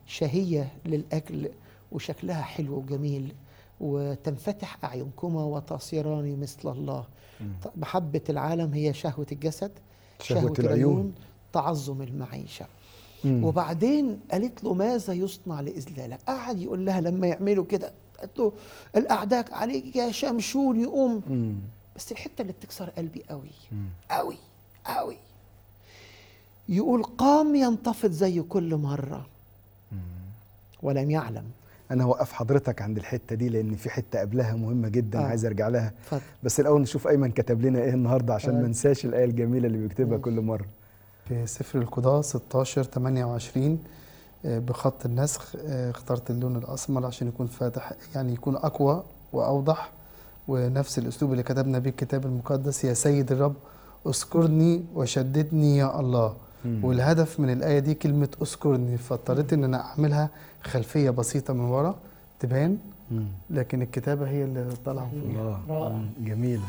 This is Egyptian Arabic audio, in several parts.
شهية للأكل وشكلها حلو وجميل وتنفتح أعينكما وتصيران مثل الله ط- محبة العالم هي شهوة الجسد شهوة العيون. تعظم المعيشة مم. وبعدين قالت له ماذا يصنع لإذلالك قعد يقول لها لما يعملوا كده قالت له الأعداء عليك يا شمشون يقوم مم. بس الحتة اللي بتكسر قلبي قوي مم. قوي قوي يقول قام ينتفض زي كل مرة ولم يعلم انا هوقف حضرتك عند الحته دي لان في حته قبلها مهمه جدا آه. عايز ارجع لها اتفضل بس الاول نشوف ايمن كتب لنا ايه النهارده عشان تمام. ما ننساش الايه الجميله اللي بيكتبها ماشي. كل مره في سفر القضاء 16 28 آه، بخط النسخ آه، اخترت اللون الأسمر عشان يكون فاتح يعني يكون أقوى وأوضح ونفس الأسلوب اللي كتبنا بيه الكتاب المقدس يا سيد الرب اذكرني وشددني يا الله مم. والهدف من الآية دي كلمة اذكرني فاضطريت إن أنا أعملها خلفية بسيطة من ورا تبان مم. لكن الكتابة هي اللي طالعة فوق الله رائع. مم. جميل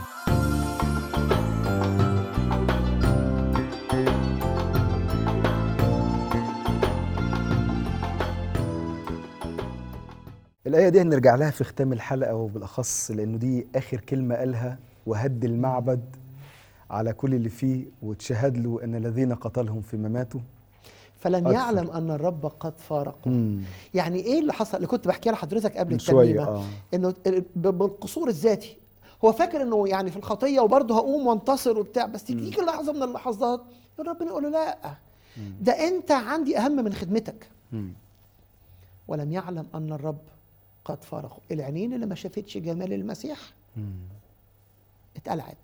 الآية دي هنرجع لها في ختام الحلقة وبالأخص لأنه دي آخر كلمة قالها وهد المعبد على كل اللي فيه وتشهد له أن الذين قتلهم في مماته فلم أكثر. يعلم أن الرب قد فارقه مم. يعني إيه اللي حصل اللي كنت بحكيها لحضرتك قبل من شوية الترنيمة آه. إنه ب- بالقصور الذاتي هو فاكر إنه يعني في الخطية وبرضه هقوم وانتصر وبتاع بس تيجي لحظة من اللحظات ربنا يقول له لا ده أنت عندي أهم من خدمتك مم. ولم يعلم أن الرب قد فارقه العينين اللي ما شافتش جمال المسيح مم. اتقلعت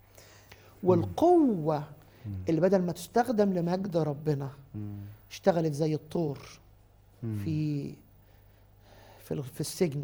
والقوة اللي بدل ما تستخدم لمجد ربنا مم. اشتغلت زي الطور مم. في في ال- في السجن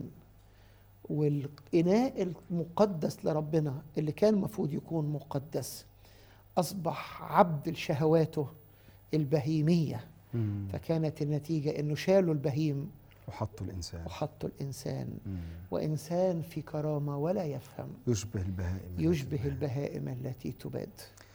والإناء المقدس لربنا اللي كان المفروض يكون مقدس أصبح عبد لشهواته البهيمية مم. فكانت النتيجة إنه شالوا البهيم وحطوا الإنسان وحطوا الإنسان مم. وإنسان في كرامة ولا يفهم يشبه البهائم يشبه البهائم التي تباد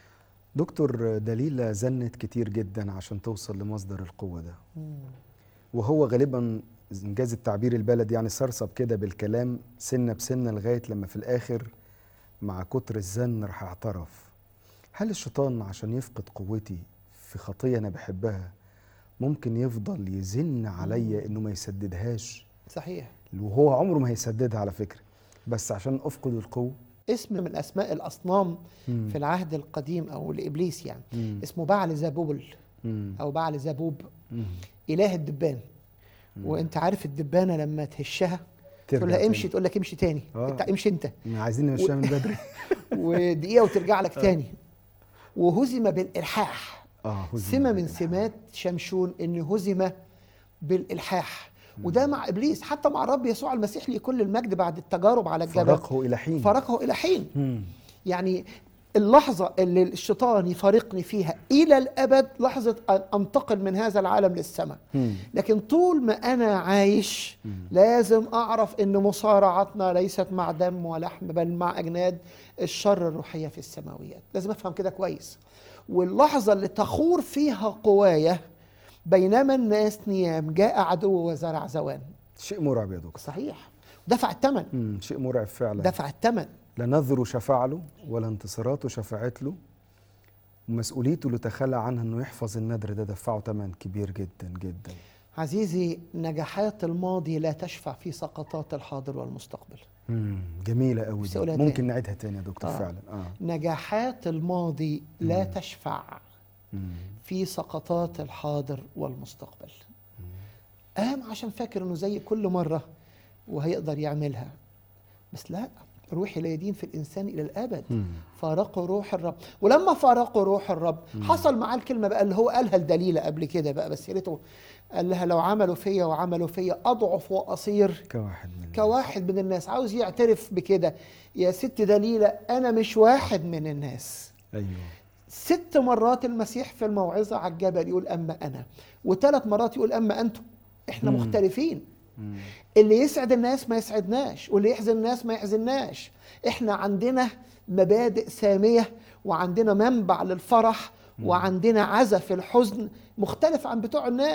دكتور دليلة زنت كتير جدا عشان توصل لمصدر القوة ده مم. وهو غالبا انجاز التعبير البلدي يعني سرسب كده بالكلام سنة بسنة لغاية لما في الآخر مع كتر الزن راح اعترف هل الشيطان عشان يفقد قوتي في خطية أنا بحبها ممكن يفضل يزن عليا إنه ما يسددهاش صحيح وهو عمره ما هيسددها على فكرة بس عشان أفقد القوة اسم من أسماء الأصنام مم. في العهد القديم أو لإبليس يعني مم. اسمه بعل زبوبل مم. أو بعل زبوب مم. إله الدبان وأنت عارف الدبانة لما تهشها ترجع تقول لها تاني. امشي تقول لك امشي تاني آه. انت امشي انت عايزين نمشيها من بدري ودقيقه وترجع لك تاني وهزم بالالحاح اه هزم سمه من بالإلحاح. سمات شمشون ان هزم بالالحاح وده مع ابليس حتى مع الرب يسوع المسيح ليه كل المجد بعد التجارب على الجبل فرقه إلى حين فرقه الى حين مم. يعني اللحظة اللي الشيطان يفارقني فيها إلى الأبد لحظة أن أنتقل من هذا العالم للسماء مم. لكن طول ما أنا عايش لازم أعرف أن مصارعتنا ليست مع دم ولحم بل مع أجناد الشر الروحية في السماويات لازم أفهم كده كويس واللحظة اللي تخور فيها قوايا بينما الناس نيام جاء عدو وزرع زوان شيء مرعب يا دكتور صحيح دفع الثمن مم. شيء مرعب فعلا دفع الثمن لا نذره شفع له ولا انتصاراته شفعت له ومسؤوليته اللي تخلى عنها انه يحفظ النذر ده دفعه ثمن كبير جدا جدا عزيزي نجاحات الماضي لا تشفع في سقطات الحاضر والمستقبل مم. جميله قوي بس دي. أقولها ممكن تاني. نعيدها تاني يا دكتور آه. فعلا اه نجاحات الماضي لا تشفع مم. في سقطات الحاضر والمستقبل قام عشان فاكر انه زي كل مره وهيقدر يعملها بس لا روحي لا يدين في الانسان الى الابد مم. فارقوا روح الرب ولما فارقوا روح الرب حصل معاه الكلمه بقى اللي هو قالها لدليله قبل كده بقى بس يا ريته قال لها لو عملوا فيا وعملوا فيا اضعف واصير كواحد من الناس. كواحد من الناس عاوز يعترف بكده يا ست دليله انا مش واحد من الناس ايوه ست مرات المسيح في الموعظة على الجبل يقول أما أنا وثلاث مرات يقول أما أنتم إحنا مم. مختلفين مم. اللي يسعد الناس ما يسعدناش واللي يحزن الناس ما يحزناش إحنا عندنا مبادئ سامية وعندنا منبع للفرح وعندنا عزة في الحزن مختلف عن بتوع الناس